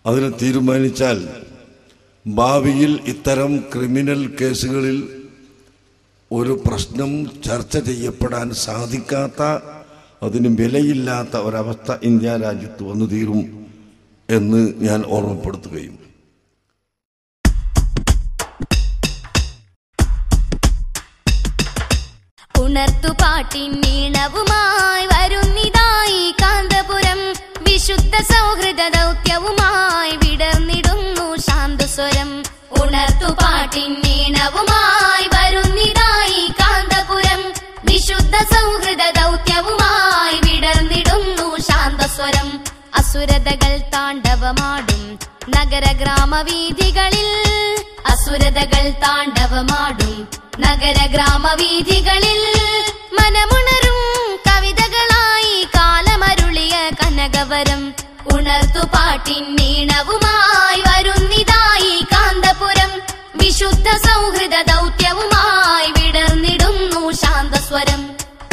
അതിന് തീരുമാനിച്ചാൽ ഭാവിയിൽ ഇത്തരം ക്രിമിനൽ കേസുകളിൽ ഒരു പ്രശ്നം ചർച്ച ചെയ്യപ്പെടാൻ സാധിക്കാത്ത അതിന് വിലയില്ലാത്ത ഒരവസ്ഥ ഇന്ത്യ രാജ്യത്ത് വന്നു തീരും എന്ന് ഞാൻ ഓർമ്മപ്പെടുത്തുകയും ഉണർത്തുപാട്ടിൻ നീണവുമായി വരുന്നിതായി കാന്തപുരം വിശുദ്ധ സൗഹൃദ ദൗത്യവുമായി വിടർന്നിടുന്നു ശാന്തസ്വരം ഉണർത്തുപാട്ടിൻ നീണവുമായി വരുന്നിതായി കാന്തപുരം വിശുദ്ധ സൗഹൃദ ദൗത്യവുമായി വിടർന്നിടുന്നു ശാന്തസ്വരം അസുരതകൾ താണ്ഡവമാടും നഗര ഗ്രാമവീഥികളിൽ അസുരതകൾ താണ്ഡവമാടും നഗര ഗ്രാമവീഥികളിൽ മനമുണരും കവിതകളായി കാലമരുളിയ കനകവരം ഉണർത്തുപാട്ടിൻ നീണവുമായി വരുന്നിതായി കാന്തപുരം വിശുദ്ധ സൗഹൃദ ദൗത്യവുമായി വിടർന്നിടുന്നു ശാന്തസ്വരം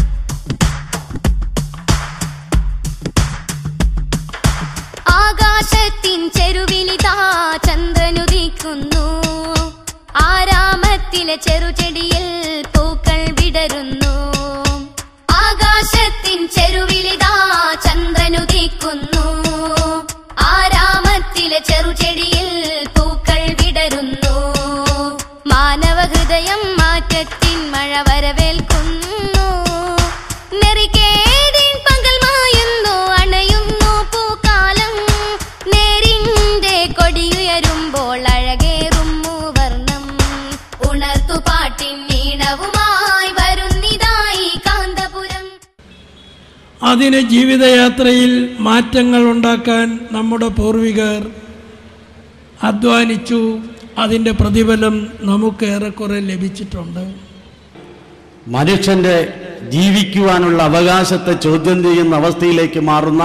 ആകാശത്തിൻ ചെരുവിലിതാ ചന്ദ്രനുദിക്കുന്നു ആരാമത്തിലെ ചെറുചെടിയിൽ പൂക്കൾ വിടരുന്നു ആകാശത്തിൻ ചെരുവിലിതാ ചന്ദ്രനുദിക്കുന്നു ആരാമത്തിലെ ചെറുചെടിയിൽ പൂക്കൾ വിടരുന്നു മാനവ ഹൃദയം മാറ്റത്തിൻ മഴ വരവേൽക്കുന്നു നെറികേടിൻ പകൽ മായുന്നു അണയുന്നു പൂക്കാലം നേരിന്റെ കൊടിയുയരുമ്പോൾ അഴകേറും മൂവർണം ഉണർത്തുപാട്ടിൻ നീണവുമായി വരുന്നിതായി കാന്തപുരം അതിന് ജീവിതയാത്രയിൽ മാറ്റങ്ങൾ ഉണ്ടാക്കാൻ നമ്മുടെ പൂർവികർ അധ്വാനിച്ചു അതിൻ്റെ പ്രതിഫലം നമുക്ക് ഏറെക്കുറെ ലഭിച്ചിട്ടുണ്ട് മനുഷ്യന്റെ ജീവിക്കുവാനുള്ള അവകാശത്തെ ചോദ്യം ചെയ്യുന്ന അവസ്ഥയിലേക്ക് മാറുന്ന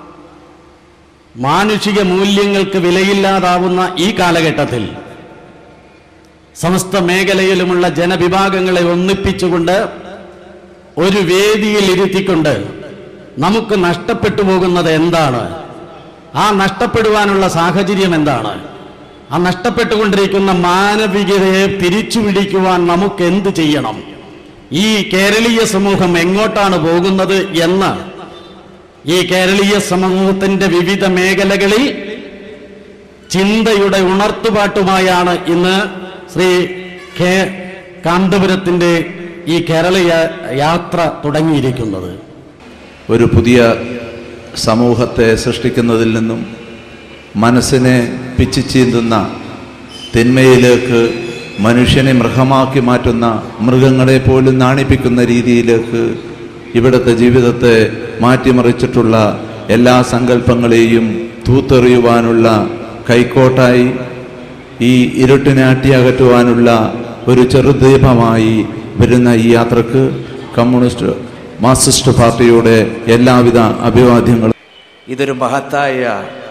മാനുഷിക മൂല്യങ്ങൾക്ക് വിലയില്ലാതാവുന്ന ഈ കാലഘട്ടത്തിൽ സമസ്ത മേഖലയിലുമുള്ള ജനവിഭാഗങ്ങളെ ഒന്നിപ്പിച്ചുകൊണ്ട് ഒരു വേദിയിൽ ഇരുത്തിക്കൊണ്ട് നമുക്ക് നഷ്ടപ്പെട്ടു പോകുന്നത് എന്താണ് ആ നഷ്ടപ്പെടുവാനുള്ള സാഹചര്യം എന്താണ് ആ നഷ്ടപ്പെട്ടുകൊണ്ടിരിക്കുന്ന മാനവികതയെ തിരിച്ചു പിടിക്കുവാൻ നമുക്ക് എന്ത് ചെയ്യണം ഈ കേരളീയ സമൂഹം എങ്ങോട്ടാണ് പോകുന്നത് എന്ന് ഈ കേരളീയ സമൂഹത്തിന്റെ വിവിധ മേഖലകളിൽ ചിന്തയുടെ ഉണർത്തുപാട്ടുമായാണ് ഇന്ന് ശ്രീ കെ കാന്തപുരത്തിന്റെ ഈ കേരളീയ യാത്ര തുടങ്ങിയിരിക്കുന്നത് ഒരു പുതിയ സമൂഹത്തെ സൃഷ്ടിക്കുന്നതിൽ നിന്നും മനസ്സിനെ പിച്ചിച്ചീന്തുന്ന തിന്മയിലേക്ക് മനുഷ്യനെ മൃഗമാക്കി മാറ്റുന്ന മൃഗങ്ങളെ പോലും നാണിപ്പിക്കുന്ന രീതിയിലേക്ക് ഇവിടുത്തെ ജീവിതത്തെ മാറ്റിമറിച്ചിട്ടുള്ള എല്ലാ സങ്കല്പങ്ങളെയും തൂത്തെറിയുവാനുള്ള കൈക്കോട്ടായി ഈ ഇരുട്ടിനെ അട്ടിയകറ്റുവാനുള്ള ഒരു ചെറുദീപമായി വരുന്ന ഈ യാത്രക്ക് കമ്മ്യൂണിസ്റ്റ് മാർക്സിസ്റ്റ് പാർട്ടിയുടെ എല്ലാവിധ അഭിവാദ്യങ്ങളും ഇതൊരു മഹത്തായ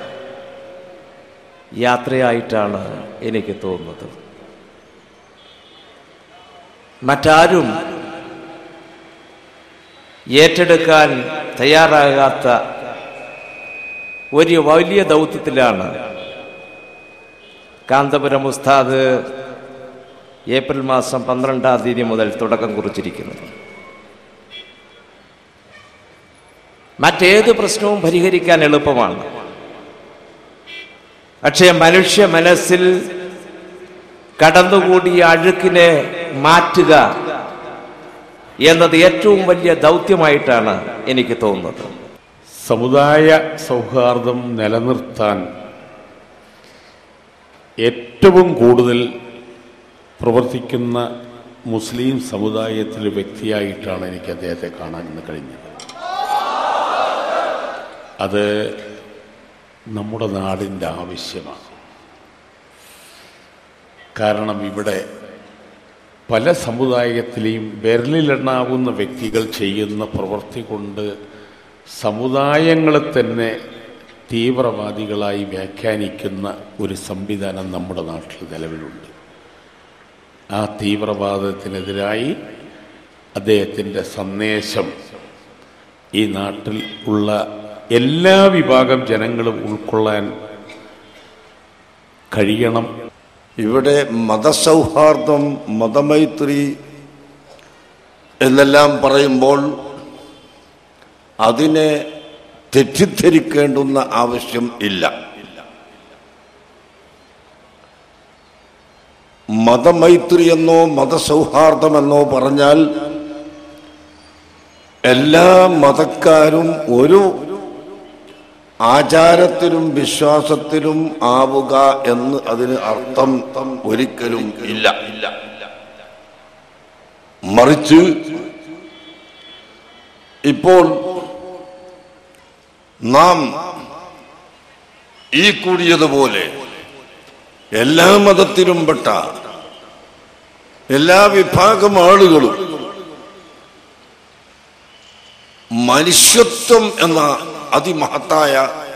യാത്രയായിട്ടാണ് എനിക്ക് തോന്നുന്നത് മറ്റാരും ഏറ്റെടുക്കാൻ തയ്യാറാകാത്ത ഒരു വലിയ ദൗത്യത്തിലാണ് കാന്തപുരം ഉസ്താദ് ഏപ്രിൽ മാസം പന്ത്രണ്ടാം തീയതി മുതൽ തുടക്കം കുറിച്ചിരിക്കുന്നത് മറ്റേത് പ്രശ്നവും പരിഹരിക്കാൻ എളുപ്പമാണ് പക്ഷേ മനുഷ്യ മനസ്സിൽ കടന്നുകൂടിയ അഴുക്കിനെ മാറ്റുക എന്നത് ഏറ്റവും വലിയ ദൗത്യമായിട്ടാണ് എനിക്ക് തോന്നുന്നത് സമുദായ സൗഹാർദ്ദം നിലനിർത്താൻ ഏറ്റവും കൂടുതൽ പ്രവർത്തിക്കുന്ന മുസ്ലിം സമുദായത്തിലെ വ്യക്തിയായിട്ടാണ് എനിക്ക് അദ്ദേഹത്തെ കാണാൻ ഇന്ന് കഴിഞ്ഞത് അത് നമ്മുടെ നാടിൻ്റെ ആവശ്യമാണ് കാരണം ഇവിടെ പല സമുദായത്തിലെയും വിരലിലെണ്ണാവുന്ന വ്യക്തികൾ ചെയ്യുന്ന പ്രവൃത്തി കൊണ്ട് സമുദായങ്ങളെ തന്നെ തീവ്രവാദികളായി വ്യാഖ്യാനിക്കുന്ന ഒരു സംവിധാനം നമ്മുടെ നാട്ടിൽ നിലവിലുണ്ട് ആ തീവ്രവാദത്തിനെതിരായി അദ്ദേഹത്തിൻ്റെ സന്ദേശം ഈ നാട്ടിൽ ഉള്ള എല്ലാ വിഭാഗം ജനങ്ങളും ഉൾക്കൊള്ളാൻ കഴിയണം ഇവിടെ മതസൗഹാർദ്ദം മതമൈത്രി എന്നെല്ലാം പറയുമ്പോൾ അതിനെ തെറ്റിദ്ധരിക്കേണ്ടുന്ന ആവശ്യം ഇല്ല മതമൈത്രി എന്നോ മതസൗഹാർദ്ദമെന്നോ പറഞ്ഞാൽ എല്ലാ മതക്കാരും ഒരു ആചാരത്തിലും വിശ്വാസത്തിലും ആവുക എന്ന് അതിന് അർത്ഥം ഒരിക്കലും ഇല്ല മറിച്ച് ഇപ്പോൾ നാം ഈ കൂടിയതുപോലെ എല്ലാ മതത്തിലും പെട്ട എല്ലാ വിഭാഗം ആളുകളും മനുഷ്യത്വം എന്ന അതിമഹത്തായ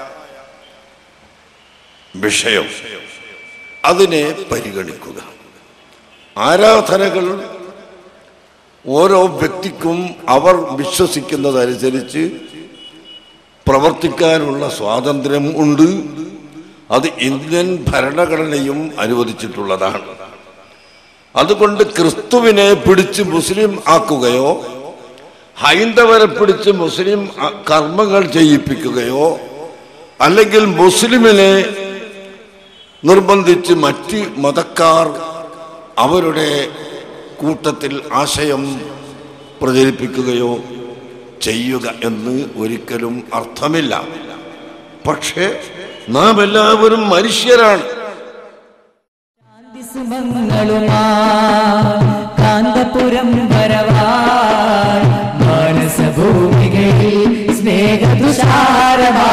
വിഷയം അതിനെ പരിഗണിക്കുക ആരാധനകൾ ഓരോ വ്യക്തിക്കും അവർ വിശ്വസിക്കുന്നതനുസരിച്ച് പ്രവർത്തിക്കാനുള്ള സ്വാതന്ത്ര്യം ഉണ്ട് അത് ഇന്ത്യൻ ഭരണഘടനയും അനുവദിച്ചിട്ടുള്ളതാണ് അതുകൊണ്ട് ക്രിസ്തുവിനെ പിടിച്ച് മുസ്ലിം ആക്കുകയോ ഹൈന്ദവരെ പിടിച്ച് മുസ്ലിം അ- കർമ്മങ്ങൾ ചെയ്യിപ്പിക്കുകയോ അല്ലെങ്കിൽ മുസ്ലിമിനെ നിർബന്ധിച്ച് മറ്റ് മതക്കാർ അവരുടെ കൂട്ടത്തിൽ ആശയം പ്രചരിപ്പിക്കുകയോ ചെയ്യുക എന്ന് ഒരിക്കലും അർത്ഥമില്ല പക്ഷേ നാം എല്ലാവരും മനുഷ്യരാണ് സുമങ്ങളുമാ കാന്തപുരം വരവായി മാനസഭൂമികളിൽ സ്നേഹതുഷാരമാ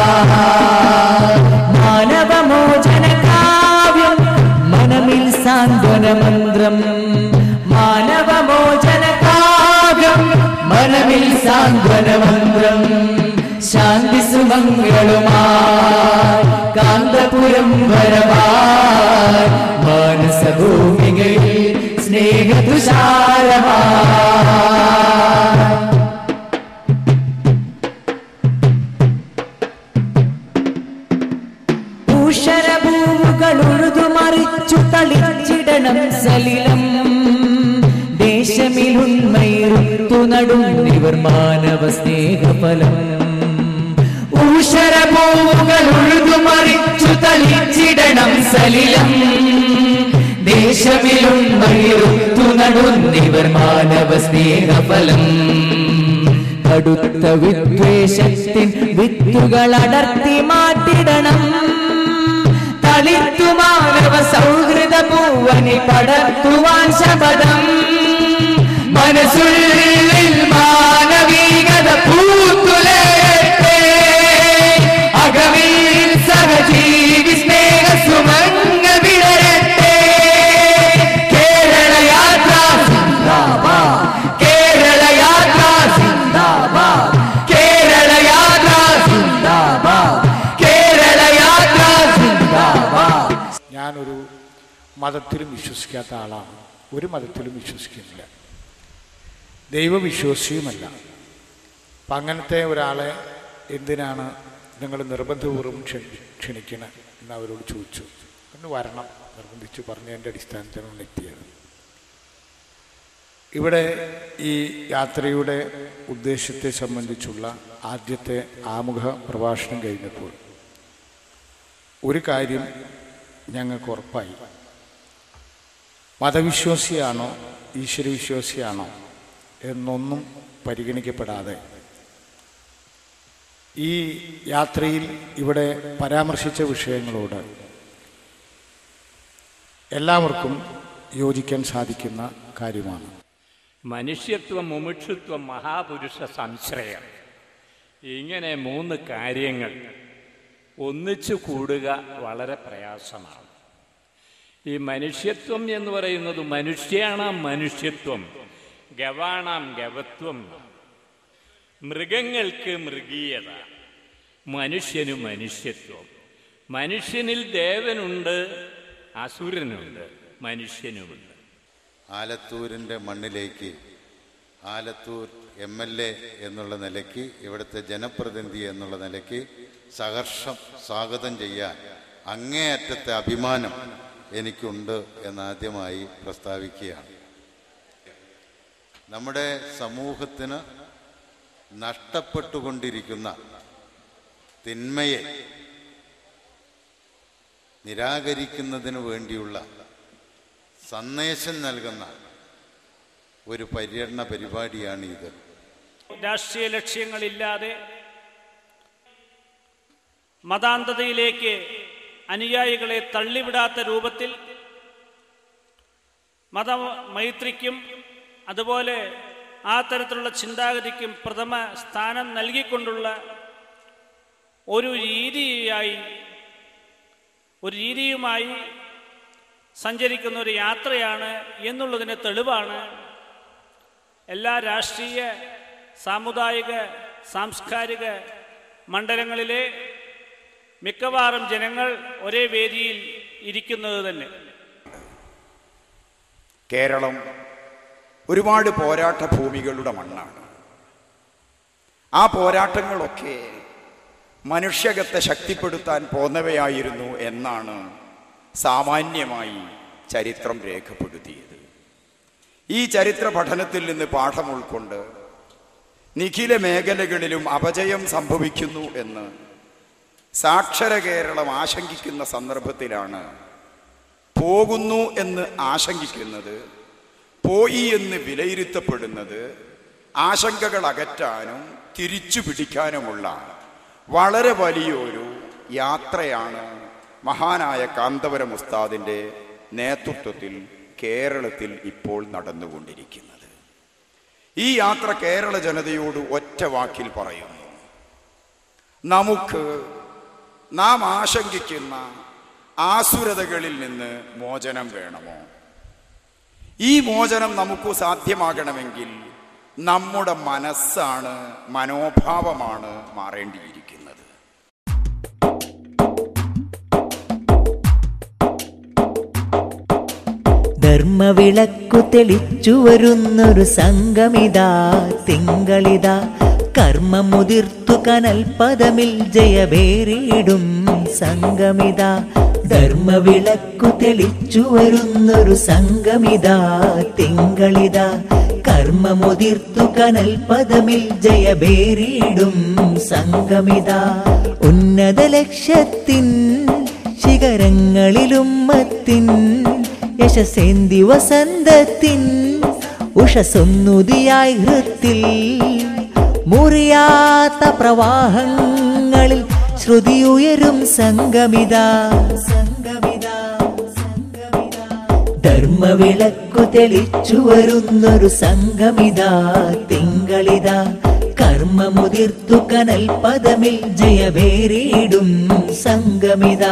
മാനവമോചന കാവ്യം മനമിൽ സാന്ത്വന മന്ത്രം മാനവമോചന കാവ്യം മനമിൽ സാന്ത്വന മന്ത്രം ശാന്തി സുമങ്ങളുമായി കാന്തപുരം വരവായി മാനസഭൂമികളിൽ സ്നേഹതുഷാരമാ ഭൂഷരഭൂമുകൾ ഉഴുതുമറിച്ചു തളിച്ചിടണം സലിലം ദേശമിലുണ്മയിരുത്തു നടും ഇവർ മാനവ സ്നേഹഫലം ഊഷരഭൂമുകൾ ഉഴുതുമറിച്ചു തളിച്ചിടണം സലിലം ദേശമിലുണ്മയിരുത്തു നടുന്നിവർ മാനവ സ്നേഹഫലം കടുത്ത വിദ്വേഷത്തിൻ വിത്തുകൾ അടർത്തി മാറ്റിടണം തളിർത്തു മാനവ സൗഹൃദ പൂവനി പടർത്തുവാൻ ശപഥം മനസ്സുള്ളിൽ മാനവീകത പൂത്തുലയട്ടെ അകവിൽ സഹജീവി സ്നേഹ സുമങ്ങ വിടരട്ടെ കേരള യാത്ര സിന്ദാബാദ് കേരള യാത്ര സിന്ദാബാദ് കേരള യാത്ര സിന്ദാബാദ് കേരള യാത്ര സിന്ദാബാദ് ഞാനൊരു മതത്തിലും വിശ്വസിക്കാത്ത ആളാണ് ഒരു മതത്തിലും വിശ്വസിക്കുന്നില്ല ദൈവവിശ്വാസിയുമല്ല അപ്പം അങ്ങനത്തെ ഒരാളെ എന്തിനാണ് നിങ്ങൾ നിർബന്ധപൂർവ്വം ക്ഷണി ക്ഷണിക്കണം എന്ന് അവരോട് ചോദിച്ചു ഒന്ന് വരണം നിർബന്ധിച്ചു പറഞ്ഞതിൻ്റെ അടിസ്ഥാനത്തിലാണ് എത്തിയത് ഇവിടെ ഈ യാത്രയുടെ ഉദ്ദേശത്തെ സംബന്ധിച്ചുള്ള ആദ്യത്തെ ആമുഖ പ്രഭാഷണം കഴിഞ്ഞപ്പോൾ ഒരു കാര്യം ഞങ്ങൾക്ക് ഉറപ്പായി മതവിശ്വാസിയാണോ ഈശ്വരവിശ്വാസിയാണോ എന്നൊന്നും പരിഗണിക്കപ്പെടാതെ ഈ യാത്രയിൽ ഇവിടെ പരാമർശിച്ച വിഷയങ്ങളോട് എല്ലാവർക്കും യോജിക്കാൻ സാധിക്കുന്ന കാര്യമാണ് മനുഷ്യത്വം മുമുക്ഷുത്വം മഹാപുരുഷ സംശ്രയം ഇങ്ങനെ മൂന്ന് കാര്യങ്ങൾ ഒന്നിച്ചു കൂടുക വളരെ പ്രയാസമാണ് ഈ മനുഷ്യത്വം എന്ന് പറയുന്നത് മനുഷ്യാണാം മനുഷ്യത്വം ഗവാണാം ഗവത്വം മൃഗങ്ങൾക്ക് മൃഗീയത മനുഷ്യന് മനുഷ്യത്വം മനുഷ്യനിൽ ദേവനുണ്ട് അസുരനുണ്ട് മനുഷ്യനുമുണ്ട് ആലത്തൂരിൻ്റെ മണ്ണിലേക്ക് ആലത്തൂർ എം എൽ എ എന്നുള്ള നിലയ്ക്ക് ഇവിടുത്തെ ജനപ്രതിനിധി എന്നുള്ള നിലയ്ക്ക് സഹർഷം സ്വാഗതം ചെയ്യാൻ അങ്ങേയറ്റത്തെ അഭിമാനം എനിക്കുണ്ട് എന്നാദ്യമായി പ്രസ്താവിക്കുകയാണ് നമ്മുടെ സമൂഹത്തിന് നഷ്ടപ്പെട്ടുകൊണ്ടിരിക്കുന്ന തിന്മയെ നിരാകരിക്കുന്നതിന് വേണ്ടിയുള്ള സന്ദേശം നൽകുന്ന ഒരു പര്യടന പരിപാടിയാണ് ഇത് രാഷ്ട്രീയ ലക്ഷ്യങ്ങളില്ലാതെ മതാന്തതയിലേക്ക് അനുയായികളെ തള്ളിവിടാത്ത രൂപത്തിൽ മതമൈത്രിക്കും അതുപോലെ ആ തരത്തിലുള്ള ചിന്താഗതിക്കും പ്രഥമ സ്ഥാനം നൽകിക്കൊണ്ടുള്ള ഒരു രീതിയായി ഒരു രീതിയുമായി സഞ്ചരിക്കുന്ന ഒരു യാത്രയാണ് എന്നുള്ളതിന് തെളിവാണ് എല്ലാ രാഷ്ട്രീയ സാമുദായിക സാംസ്കാരിക മണ്ഡലങ്ങളിലെ മിക്കവാറും ജനങ്ങൾ ഒരേ വേദിയിൽ ഇരിക്കുന്നത് തന്നെ കേരളം ഒരുപാട് പോരാട്ട ഭൂമികളുടെ മണ്ണാണ് ആ പോരാട്ടങ്ങളൊക്കെ മനുഷ്യകത്തെ ശക്തിപ്പെടുത്താൻ പോന്നവയായിരുന്നു എന്നാണ് സാമാന്യമായി ചരിത്രം രേഖപ്പെടുത്തിയത് ഈ ചരിത്ര പഠനത്തിൽ നിന്ന് പാഠം ഉൾക്കൊണ്ട് നിഖില മേഖലകളിലും അപജയം സംഭവിക്കുന്നു എന്ന് സാക്ഷര കേരളം ആശങ്കിക്കുന്ന സന്ദർഭത്തിലാണ് പോകുന്നു എന്ന് ആശങ്കിക്കുന്നത് പോയി എന്ന് വിലയിരുത്തപ്പെടുന്നത് ആശങ്കകൾ അകറ്റാനും തിരിച്ചു പിടിക്കാനുമുള്ള വളരെ വലിയൊരു യാത്രയാണ് മഹാനായ കാന്തപുരം ഉസ്താദിൻ്റെ നേതൃത്വത്തിൽ കേരളത്തിൽ ഇപ്പോൾ നടന്നുകൊണ്ടിരിക്കുന്നത് ഈ യാത്ര കേരള ജനതയോട് ഒറ്റ വാക്കിൽ പറയുന്നു നമുക്ക് നാം ആശങ്കിക്കുന്ന ആസുരതകളിൽ നിന്ന് മോചനം വേണമോ ഈ മോചനം നമുക്ക് സാധ്യമാകണമെങ്കിൽ നമ്മുടെ മനസ്സാണ് മനോഭാവമാണ് മാറേണ്ടിയിരിക്കുന്നത് ധർമ്മവിളക്കു തെളിച്ചു വരുന്നൊരു സംഗമിതാ തിങ്കളിതാ കർമ്മമുതിർത്തു കനൽപദമിൽ ജയവേറിയിടും സംഗമിതാ ധർമ്മവിളക്കു തെളിച്ചു വരുന്നൊരു സംഗമിതാ തിങ്കളിതാ കർമ്മമുതിർത്തു കനൽപദമിൽ ജയവേറിയിടും സംഗമിതാ ഉന്നത ലക്ഷ്യത്തിൻ ശിഖരങ്ങളിലുമ്മത്തിൻ യശസേന്തി വസന്തത്തിൻ ഉഷസൊന്നുതിയായി ഹൃത്തിൽ മുറിയാത്ത പ്രവാഹങ്ങളിൽ ശ്രുതിയുയരും സംഗമിത ധർമ്മവിളക്കു തെളിച്ചു വരുന്നൊരു സംഗമിത തിങ്കളിത കർമ്മമുതിർത്തു കനൽ പദമിൽ ജയവേറിയിടും സംഗമിത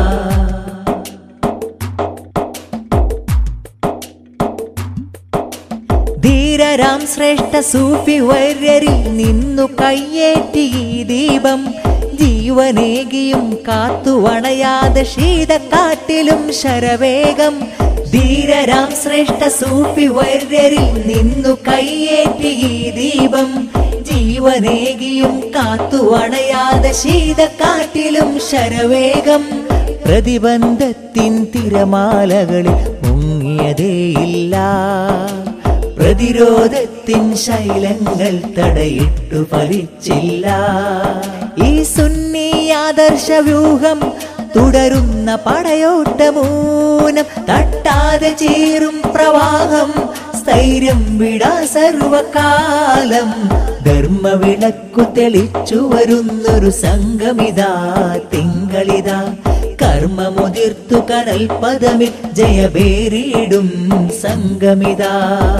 ധീരരാം ശ്രേഷ്ഠ സൂഫി വര്യരിൽ നിന്നു കയ്യേറ്റി ഈ ദീപം ജീവനേകിയും കാത്തുവണയാതെ ശീതക്കാറ്റിലും ശരവേഗം ധീരരാം ശ്രേഷ്ഠ സൂഫി വര്യരിൽ നിന്നു കയ്യേറ്റി ഈ ദീപം ജീവനേകിയും കാത്തുവണയാതെ ശീതക്കാറ്റിലും ശരവേഗം പ്രതിബന്ധത്തിൻ തിരമാലകളിൽ മുങ്ങിയതേയില്ല പ്രതിരോധത്തിൻ ശൈലങ്ങൾ തടയിട്ടു ഫലിച്ചില്ല ഈ സുന്നി ആദർശ വ്യൂഹം തുടരുന്ന പടയോട്ടമൂനം തട്ടാതെ ചേരും പ്രവാഹം സ്ഥൈര്യം വിടാ സർവകാലം ധർമ്മവിളക്കു തെളിച്ചു വരുന്നൊരു സംഗമിതാ തിങ്കളിതാ കർമ്മമുതിർത്തു കനൽ പദമിൽ ജയബേറിയിടും സംഗമിതാ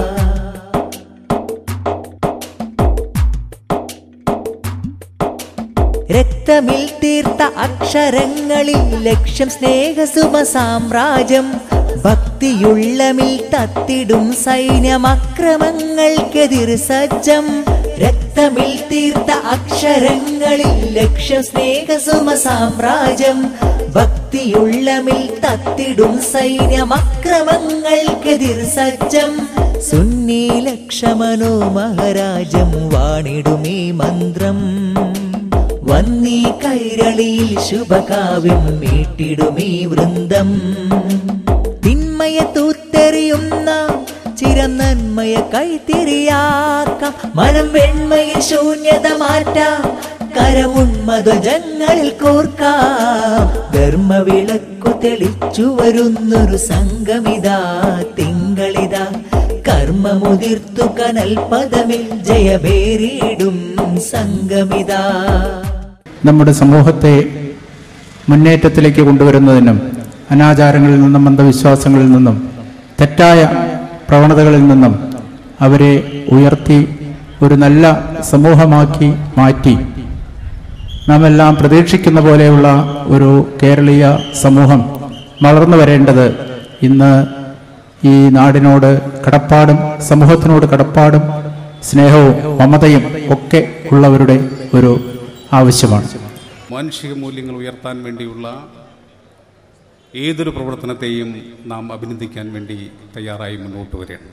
രക്തമിൽ തീർത്ത അക്ഷരങ്ങളിൽ ലക്ഷ്യം സ്നേഹസുമ സാമ്രാജ്യം ഭക്തിയുള്ളമിൽ തത്തിടും സൈന്യമക്രമങ്ങൾക്കെതിർ സജ്ജം രക്തമിൽ തീർത്ത അക്ഷരങ്ങളിൽ ലക്ഷ്യം സ്നേഹസുമ സാമ്രാജ്യം ഭക്തിയുള്ളമിൽ തത്തിടും സൈന്യമക്രമങ്ങൾക്കെതിർ സജ്ജം സുന്നി ലക്ഷമനോ മഹാരാജം വാണിടുമീ മന്ത്രം വന്നീ കൈരളിയിൽ ശുഭകാവ്യം മീട്ടിടുമീ വൃന്ദം തിന്മയെ തൂത്തെറിയുന്ന ചിരം നന്മയെ കൈത്തിരിയാക്കാം മനം വെണ്മയിൽ ശൂന്യത മാറ്റാം കരമുന്മധുജങ്ങളിൽ കോർക്കാം ധർമ്മവിളക്കു തെളിച്ചു വരുന്നൊരു സംഗമിതാ തിങ്കളിതാ കർമ്മമുതിർത്തു കനൽ പദമിൽ ജയബേറിയിടും സംഗമിതാ നമ്മുടെ സമൂഹത്തെ മുന്നേറ്റത്തിലേക്ക് കൊണ്ടുവരുന്നതിനും അനാചാരങ്ങളിൽ നിന്നും അന്ധവിശ്വാസങ്ങളിൽ നിന്നും തെറ്റായ പ്രവണതകളിൽ നിന്നും അവരെ ഉയർത്തി ഒരു നല്ല സമൂഹമാക്കി മാറ്റി നാം എല്ലാം പ്രതീക്ഷിക്കുന്ന പോലെയുള്ള ഒരു കേരളീയ സമൂഹം വളർന്നു വരേണ്ടത് ഇന്ന് ഈ നാടിനോട് കടപ്പാടും സമൂഹത്തിനോട് കടപ്പാടും സ്നേഹവും മമതയും ഒക്കെ ഉള്ളവരുടെ ഒരു ആവശ്യമാണ് മാനുഷിക മൂല്യങ്ങൾ ഉയർത്താൻ വേണ്ടിയുള്ള ഏതൊരു പ്രവർത്തനത്തെയും നാം അഭിനന്ദിക്കാൻ വേണ്ടി തയ്യാറായി മുന്നോട്ട് വരികയാണ്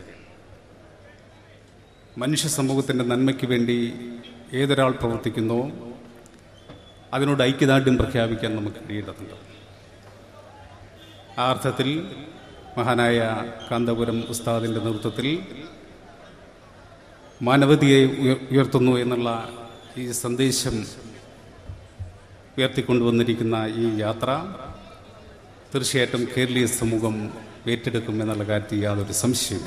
മനുഷ്യ സമൂഹത്തിൻ്റെ നന്മയ്ക്ക് വേണ്ടി ഏതൊരാൾ പ്രവർത്തിക്കുന്നോ അതിനോട് ഐക്യദാർഢ്യം പ്രഖ്യാപിക്കാൻ നമുക്ക് കഴിയേണ്ടതുണ്ട് ആ അർത്ഥത്തിൽ മഹാനായ കാന്തപുരം ഉസ്താദിൻ്റെ നേതൃത്വത്തിൽ മാനവതയെ ഉയർ- ഉയർത്തുന്നു എന്നുള്ള ഈ സന്ദേശം ഉയർത്തിക്കൊണ്ടുവന്നിരിക്കുന്ന ഈ യാത്ര തീർച്ചയായിട്ടും കേരളീയ സമൂഹം ഏറ്റെടുക്കും എന്നുള്ള കാര്യത്തിൽ യാതൊരു സംശയവും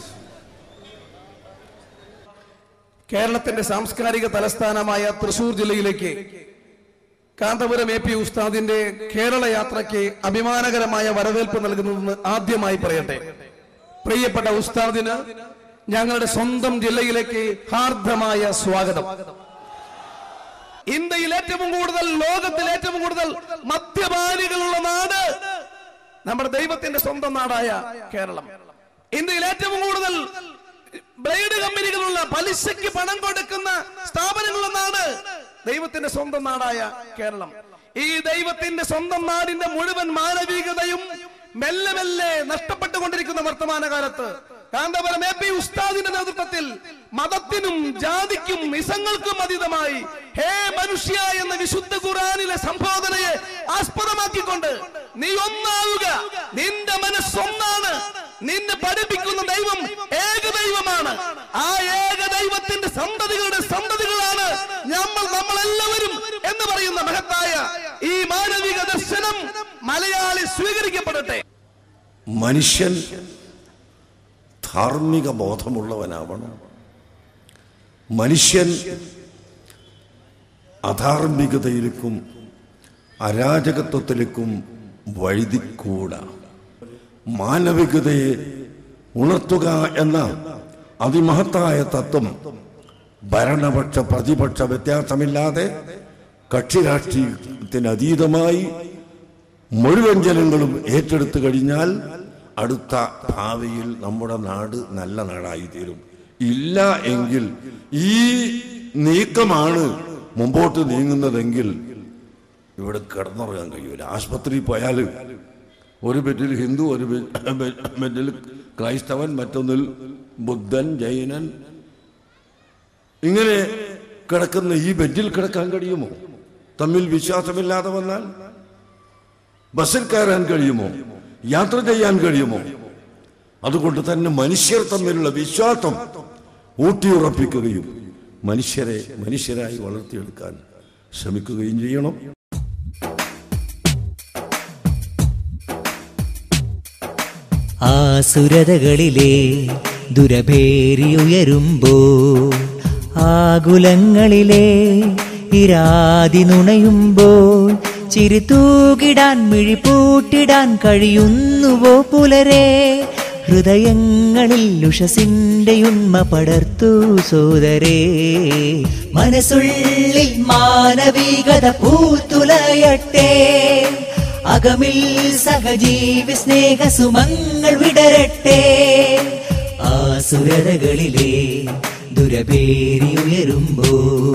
കേരളത്തിന്റെ സാംസ്കാരിക തലസ്ഥാനമായ തൃശൂർ ജില്ലയിലേക്ക് കാന്തപുരം എ പി ഉസ്താദിന്റെ കേരള യാത്രയ്ക്ക് അഭിമാനകരമായ വരവേൽപ്പ് നൽകുന്നതെന്ന് ആദ്യമായി പറയട്ടെ പ്രിയപ്പെട്ട ഉസ്താദിന് ഞങ്ങളുടെ സ്വന്തം ജില്ലയിലേക്ക് ഹാർദമായ സ്വാഗതം ഇന്ത്യയിൽ ഏറ്റവും കൂടുതൽ ലോകത്തിൽ ഏറ്റവും കൂടുതൽ മദ്യപാനികളുള്ള നാട് നമ്മുടെ ദൈവത്തിന്റെ സ്വന്തം നാടായ കേരളം ഇന്ത്യയിൽ ഏറ്റവും കൂടുതൽ ബ്ലേഡ് കമ്പനികളുള്ള പലിശയ്ക്ക് പണം കൊടുക്കുന്ന സ്ഥാപനങ്ങളുള്ള നാട് ദൈവത്തിന്റെ സ്വന്തം നാടായ കേരളം ഈ ദൈവത്തിന്റെ സ്വന്തം നാടിന്റെ മുഴുവൻ മാനവികതയും മെല്ലെ മെല്ലെ നഷ്ടപ്പെട്ടുകൊണ്ടിരിക്കുന്ന വർത്തമാനകാലത്ത് കാന്തപുരം എ പി ഉസ്താദിന്റെ നേതൃത്വത്തിൽ മതത്തിനും ജാതിക്കും ഇസങ്ങൾക്കും അതീതമായി ഹേ മനുഷ്യ എന്ന വിശുദ്ധ ഖുറാനിലെ സംബോധനയെ ആസ്പദമാക്കിക്കൊണ്ട് നീ ഒന്നാവുക നിന്റെ മനസ്സൊന്നാണ് നിന്നെ പഠിപ്പിക്കുന്ന ദൈവം ഏകദൈവമാണ് ആ ഏകദൈവത്തിന്റെ സന്തതികളുടെ സന്തതികളാണ് നമ്മൾ നമ്മളെല്ലാവരും എന്ന് പറയുന്ന മഹത്തായ ഈ മാനവിക ദർശനം മലയാളി സ്വീകരിക്കപ്പെടട്ടെ മനുഷ്യൻ ധാർമ്മിക ബോധമുള്ളവനാവണം മനുഷ്യൻ അധാർമികതയിലേക്കും അരാജകത്വത്തിലേക്കും വഴുതിക്കൂടാ മാനവികതയെ ഉണർത്തുക എന്ന അതിമഹത്തായ തത്വം ഭരണപക്ഷ പ്രതിപക്ഷ വ്യത്യാസമില്ലാതെ കക്ഷി രാഷ്ട്രീയത്തിന് അതീതമായി മുഴുവൻ ജനങ്ങളും ഏറ്റെടുത്തു കഴിഞ്ഞാൽ അടുത്ത ഭാവിയിൽ നമ്മുടെ നാട് നല്ല നാടായി തീരും ഇല്ല എങ്കിൽ ഈ നീക്കമാണ് മുമ്പോട്ട് നീങ്ങുന്നതെങ്കിൽ ഇവിടെ കിടന്നുറങ്ങാൻ കഴിയൂല ആശുപത്രിയിൽ പോയാൽ ഒരു ബെഡിൽ ഹിന്ദു ഒരു ബെ- ബെ- ബെഡിൽ ക്രൈസ്തവൻ മറ്റൊന്നിൽ ബുദ്ധൻ ജൈനൻ ഇങ്ങനെ കിടക്കുന്ന ഈ ബെഡിൽ കിടക്കാൻ കഴിയുമോ തമ്മിൽ വിശ്വാസമില്ലാതെ വന്നാൽ ബസ്സിൽ കയറാൻ കഴിയുമോ യാത്ര ചെയ്യാൻ കഴിയുമോ അതുകൊണ്ട് തന്നെ മനുഷ്യർ തമ്മിലുള്ള വിശ്വാസം ഊട്ടിയുറപ്പിക്കുകയും മനുഷ്യരെ മനുഷ്യരായി വളർത്തിയെടുക്കാൻ ശ്രമിക്കുകയും ചെയ്യണം ആസുരതകളിലെ ദുരഭേരിയുയരുമ്പോ ആകുലങ്ങളിലെ ഇരാതി നുണയുമ്പോൾ ചിരിതൂകിടാൻ മിഴിപൂട്ടിടാൻ കഴിയുന്നുവോ പുലരെ ഹൃദയങ്ങളിൽ ഉഷസിന്റെ ഉണ്മ പടർത്തു സോദരേ മനസ്സുള്ളിൽ മാനവികത പൂത്തുലയട്ടെ അകമിൽ സഹജീവി സ്നേഹ സുമങ്ങൾ വിടരട്ടെ ആസുരതകളിലെ ദുരപേരിയുയരുമ്പോ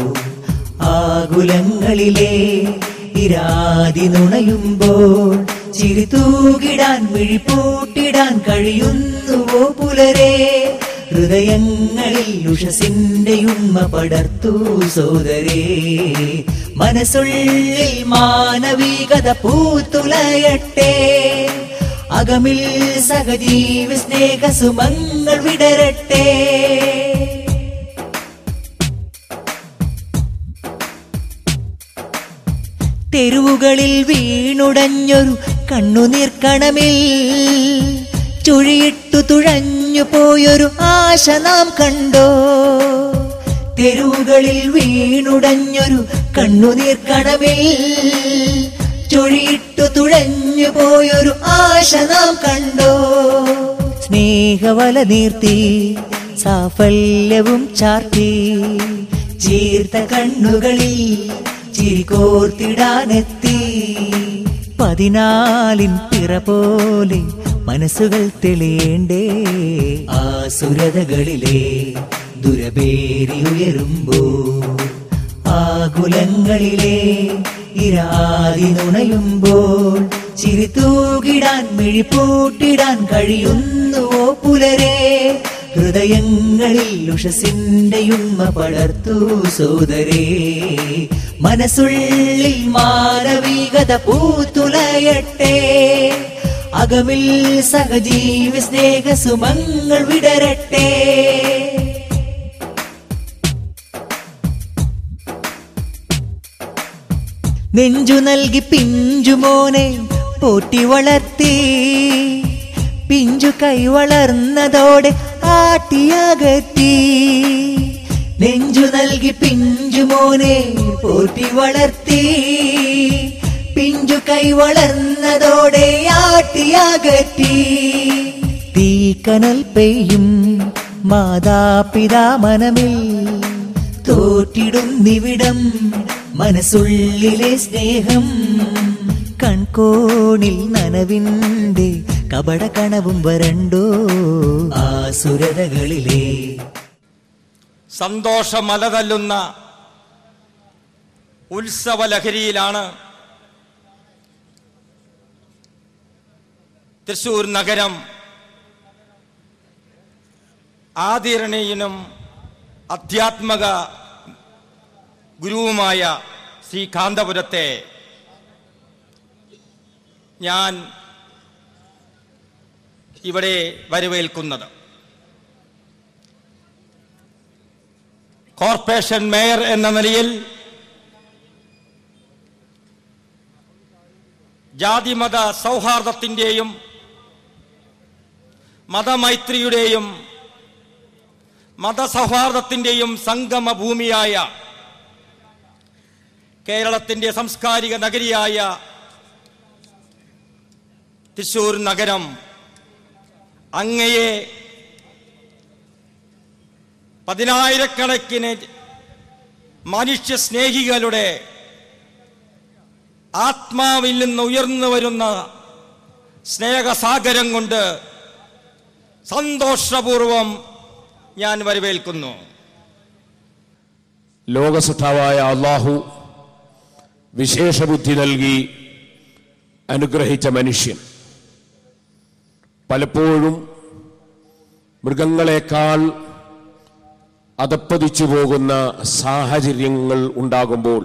ആകുലങ്ങളിലെ ഇരാതി നുണയുമ്പോൾ ചിരി തൂകിടാൻ മിഴിപൂട്ടിടാൻ കഴിയുന്നുവോ പുലരെ ഹൃദയങ്ങളിൽ ഉഷസിന്റെ ഉണ്മ പടർത്തു സോദരേ മനസ്സുള്ളിൽ മാനവികത പൂത്തുലയട്ടെ അകമിൽ സഹജീവി സ്നേഹ സുമങ്ങൾ വിടരട്ടെ തെരുവുകളിൽ വീണുടഞ്ഞൊരു കണ്ണുനീർക്കണമിൽ ചുഴിയിട്ടു തുഴഞ്ഞു പോയൊരു ആശ നാം കണ്ടോ തെരുവുകളിൽ വീണുടഞ്ഞൊരു കണ്ണുനീർക്കണമിൽ ചുഴിയിട്ടു തുഴഞ്ഞു പോയൊരു ആശ നാം കണ്ടോ സ്നേഹവല നീർത്തി സാഫല്യവും ചാർത്തി ചീർത്ത കണ്ണുകളിൽ ചിരികോർത്തിടാനെത്തി പതിനാലിൻ പിറ പോലെ മനസ്സുകൾ തെളിയേണ്ടേ ആസുരതകളിലെ ദുരപേരി ഉയരുമ്പോ ആകുലങ്ങളിലെ ഇരാതി നുണയുമ്പോൾ ചിരി തൂകിടാൻ മിഴിപ്പൂട്ടിടാൻ കഴിയുന്നുവോ പുലരെ ഹൃദയങ്ങളിൽ ഉഷസിന്റെ ഉണ്മ പടർത്തു സോദരേ മനസ്സുള്ളിൽ മാനവികത പൂത്തുലയട്ടെ അകമിൽ സഹജീവി സ്നേഹ സുമങ്ങൾ വിടരട്ടെ നെഞ്ചു നൽകി പിഞ്ചുമോനെ പോറ്റി വളർത്തി പിഞ്ചു കൈ വളർന്നതോടെ ആട്ടിയകറ്റി നെഞ്ചു നൽകി പിഞ്ചുമോനെ പോറ്റി വളർത്തി പിഞ്ചു കൈ വളർന്നതോടെ ആട്ടിയകറ്റി തീക്കനൽ പെയ്യും മാതാപിതാ മനമിൽ തോറ്റിടുന്നിവിടം മനസ്സുള്ളിലെ സ്നേഹം കൺകോണിൽ നനവിന്റെ കപട കണവും വരണ്ടോ ആസുരതകളിലെ സന്തോഷമല തല്ലുന്ന ഉത്സവലഹരിയിലാണ് തൃശൂർ നഗരം ആദരണീയനും അധ്യാത്മക ഗുരുവുമായ ശ്രീ കാന്തപുരത്തെ ഞാൻ ഇവിടെ വരവേൽക്കുന്നത് കോർപ്പറേഷൻ മേയർ എന്ന നിലയിൽ ജാതിമത സൗഹാർദ്ദത്തിൻ്റെയും മതമൈത്രിയുടെയും മതസൗഹാർദ്ദത്തിൻ്റെയും സംഗമ ഭൂമിയായ കേരളത്തിൻ്റെ സാംസ്കാരിക നഗരിയായ തൃശൂർ നഗരം അങ്ങയെ പതിനായിരക്കണക്കിന് മനുഷ്യ സ്നേഹികളുടെ ആത്മാവിൽ നിന്ന് ഉയർന്നു വരുന്ന സ്നേഹസാഗരം കൊണ്ട് സന്തോഷപൂർവം ഞാൻ വരവേൽക്കുന്നു ലോകസൃഷ്ടാവായ അള്ളാഹു വിശേഷബുദ്ധി നൽകി അനുഗ്രഹിച്ച മനുഷ്യൻ പലപ്പോഴും മൃഗങ്ങളെക്കാൾ അതപ്പതിച്ചു പോകുന്ന സാഹചര്യങ്ങൾ ഉണ്ടാകുമ്പോൾ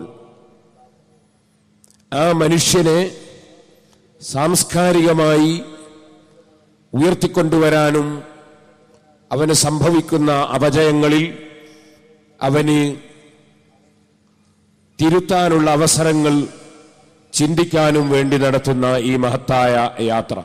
ആ മനുഷ്യനെ സാംസ്കാരികമായി ഉയർത്തിക്കൊണ്ടുവരാനും അവന് സംഭവിക്കുന്ന അപജയങ്ങളിൽ അവന് തിരുത്താനുള്ള അവസരങ്ങൾ ചിന്തിക്കാനും വേണ്ടി നടത്തുന്ന ഈ മഹത്തായ യാത്ര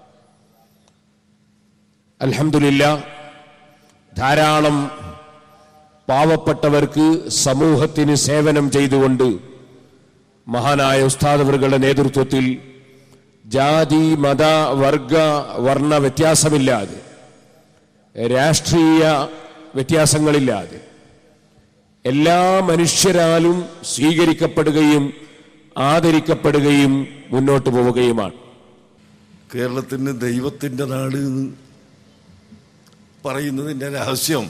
അൽഹംദുലില്ല ധാരാളം പാവപ്പെട്ടവർക്ക് സമൂഹത്തിന് സേവനം ചെയ്തുകൊണ്ട് മഹാനായ ഉസ്താദവറുകളുടെ നേതൃത്വത്തിൽ ജാതി മത വർഗ വർണ്ണ വ്യത്യാസമില്ലാതെ രാഷ്ട്രീയ വ്യത്യാസങ്ങളില്ലാതെ എല്ലാ മനുഷ്യരാലും സ്വീകരിക്കപ്പെടുകയും ആദരിക്കപ്പെടുകയും മുന്നോട്ട് പോവുകയുമാണ് കേരളത്തിന് ദൈവത്തിൻ്റെ നാട് എന്ന് പറയുന്നതിൻ്റെ രഹസ്യം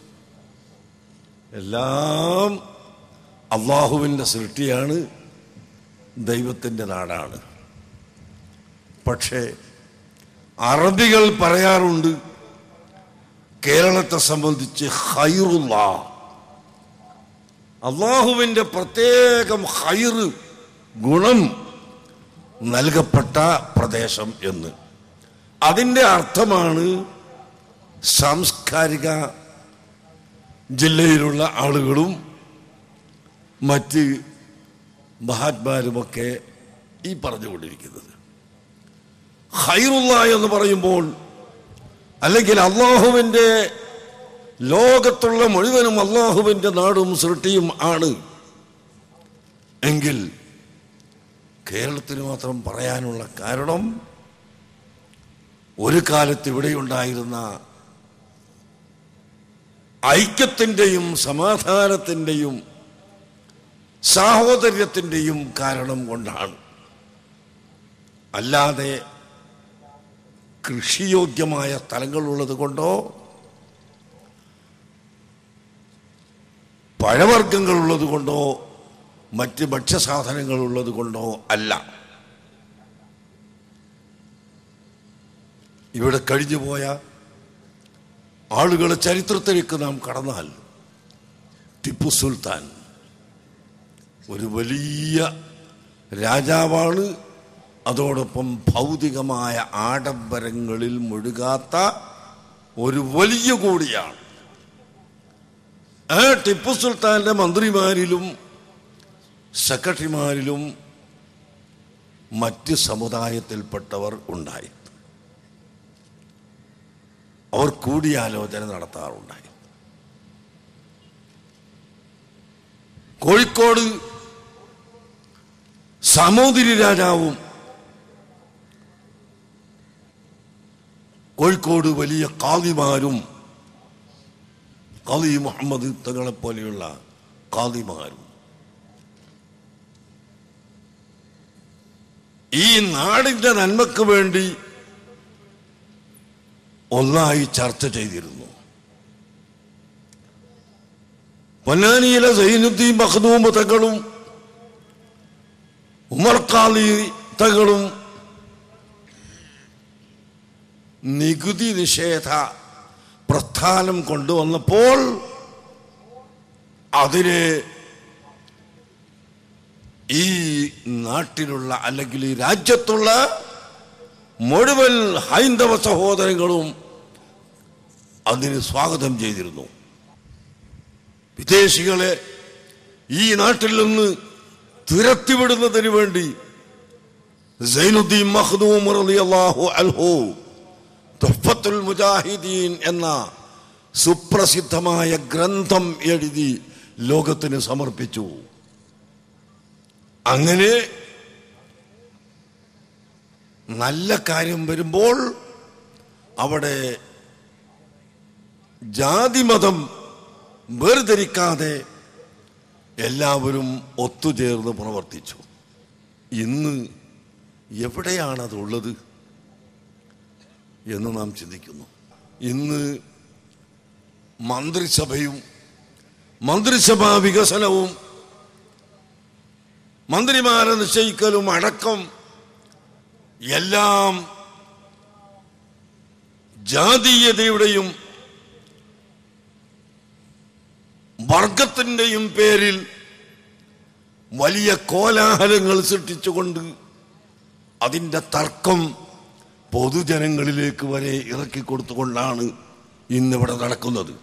എല്ലാം അള്ളാഹുവിൻ്റെ സൃഷ്ടിയാണ് ദൈവത്തിൻ്റെ നാടാണ് പക്ഷേ അറബികൾ പറയാറുണ്ട് കേരളത്തെ സംബന്ധിച്ച് ഹൈറുള്ള അള്ളാഹുവിൻ്റെ പ്രത്യേകം ഹൈറ് ഗുണം നൽകപ്പെട്ട പ്രദേശം എന്ന് അതിൻ്റെ അർത്ഥമാണ് സാംസ്കാരിക ജില്ലയിലുള്ള ആളുകളും മറ്റ് മഹാത്മാരുമൊക്കെ ഈ പറഞ്ഞുകൊണ്ടിരിക്കുന്നത് ഹൈറുള്ള എന്ന് പറയുമ്പോൾ അല്ലെങ്കിൽ അള്ളാഹുവിൻ്റെ ലോകത്തുള്ള മുഴുവനും അള്ളാഹുവിൻ്റെ നാടും സൃഷ്ടിയും ആണ് എങ്കിൽ കേരളത്തിന് മാത്രം പറയാനുള്ള കാരണം ഒരു കാലത്ത് ഇവിടെയുണ്ടായിരുന്ന ഐക്യത്തിൻ്റെയും സമാധാനത്തിൻ്റെയും സാഹോദര്യത്തിൻ്റെയും കാരണം കൊണ്ടാണ് അല്ലാതെ കൃഷിയോഗ്യമായ സ്ഥലങ്ങളുള്ളത് കൊണ്ടോ പഴവർഗ്ഗങ്ങൾ ഉള്ളത് കൊണ്ടോ മറ്റ് ഭക്ഷ്യസാധനങ്ങൾ ഉള്ളത് കൊണ്ടോ അല്ല ഇവിടെ കഴിഞ്ഞുപോയ ആളുകളെ ചരിത്രത്തിലേക്ക് നാം കടന്നാൽ ടിപ്പു സുൽത്താൻ ഒരു വലിയ രാജാവാണ് അതോടൊപ്പം ഭൗതികമായ ആഡംബരങ്ങളിൽ മുഴുകാത്ത ഒരു വലിയ കൂടിയാണ് ആ ടിപ്പു സുൽത്താന്റെ മന്ത്രിമാരിലും സെക്രട്ടറിമാരിലും മറ്റ് സമുദായത്തിൽപ്പെട്ടവർ ഉണ്ടായി അവർ കൂടിയാലോചന നടത്താറുണ്ടായി കോഴിക്കോട് സാമൂതിരി രാജാവും കോഴിക്കോട് വലിയ കാതിമാരും കാദി മുഹമ്മദ് തങ്ങളെ പോലെയുള്ള കാദിമാരും ഈ നാടിന്റെ നന്മക്ക് വേണ്ടി ഒന്നായി ചർച്ച ചെയ്തിരുന്നു പൊന്നാനിയിലെ സൈനുദ്ദീൻ മഖ്ദൂം തങ്ങളും ഉമർ ഖാലി തങ്ങളും നികുതി നിഷേധ പ്രസ്ഥാനം കൊണ്ടുവന്നപ്പോൾ അതിന് ഈ നാട്ടിലുള്ള അല്ലെങ്കിൽ ഈ രാജ്യത്തുള്ള മുഴുവൻ ഹൈന്ദവ സഹോദരങ്ങളും അതിന് സ്വാഗതം ചെയ്തിരുന്നു വിദേശികളെ ഈ നാട്ടിൽ നിന്ന് തുരത്തിവിടുന്നതിന് വേണ്ടി സൈനുദ്ദീൻ മഖ്ദൂം റളിയല്ലാഹു അൻഹു തുഹ്ഫത്തുൽ മുജാഹിദീൻ എന്ന സുപ്രസിദ്ധമായ ഗ്രന്ഥം എഴുതി ലോകത്തിന് സമർപ്പിച്ചു അങ്ങനെ നല്ല കാര്യം വരുമ്പോൾ അവിടെ ജാതിമതം വേർതിരിക്കാതെ എല്ലാവരും ഒത്തുചേർന്ന് പ്രവർത്തിച്ചു ഇന്ന് എവിടെയാണതുള്ളത് എന്ന് നാം ചിന്തിക്കുന്നു ഇന്ന് മന്ത്രിസഭയും മന്ത്രിസഭാ വികസനവും മന്ത്രിമാരെ നിശ്ചയിക്കലും അടക്കം എല്ലാം ജാതീയതയുടെയും വർഗത്തിൻ്റെയും പേരിൽ വലിയ കോലാഹലങ്ങൾ സൃഷ്ടിച്ചുകൊണ്ട് അതിൻ്റെ തർക്കം പൊതുജനങ്ങളിലേക്ക് വരെ ഇറക്കി കൊടുത്തുകൊണ്ടാണ് ഇന്നിവിടെ നടക്കുന്നത്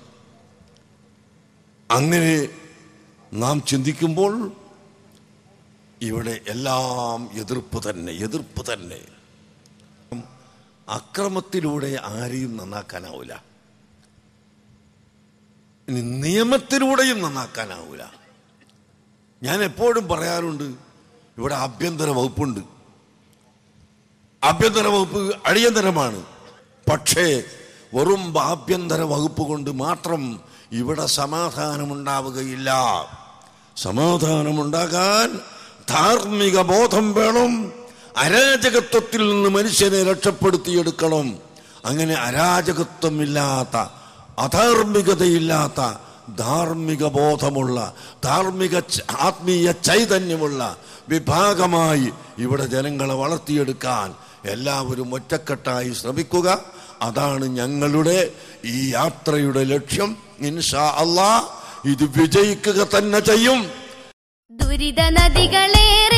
അങ്ങനെ നാം ചിന്തിക്കുമ്പോൾ ഇവിടെ എല്ലാം എതിർപ്പ് തന്നെ എതിർപ്പ് തന്നെ അക്രമത്തിലൂടെ ആരെയും നന്നാക്കാനാവില്ല ഇനി നിയമത്തിലൂടെയും നന്നാക്കാനാവില്ല ഞാൻ എപ്പോഴും പറയാറുണ്ട് ഇവിടെ ആഭ്യന്തര വകുപ്പുണ്ട് ആഭ്യന്തര വകുപ്പ് അടിയന്തരമാണ് പക്ഷേ വെറും ആഭ്യന്തര വകുപ്പ് കൊണ്ട് മാത്രം ഇവിടെ സമാധാനമുണ്ടാവുകയില്ല സമാധാനമുണ്ടാകാൻ ധാർമ്മിക ബോധം വേണം അരാജകത്വത്തിൽ നിന്ന് മനുഷ്യനെ രക്ഷപ്പെടുത്തിയെടുക്കണം അങ്ങനെ അരാജകത്വമില്ലാത്ത അധാർമികതയില്ലാത്ത ധാർമ്മിക ബോധമുള്ള ധാർമ്മിക ച- ആത്മീയ ചൈതന്യമുള്ള വിഭാഗമായി ഇവിടെ ജനങ്ങളെ വളർത്തിയെടുക്കാൻ എല്ലാവരും ഒറ്റക്കെട്ടായി ശ്രമിക്കുക അതാണ് ഞങ്ങളുടെ ഈ യാത്രയുടെ ലക്ഷ്യം ഇൻഷാ അള്ളാ ഇത് വിജയിക്കുക തന്നെ ചെയ്യും ദുരിത നദികളേറെ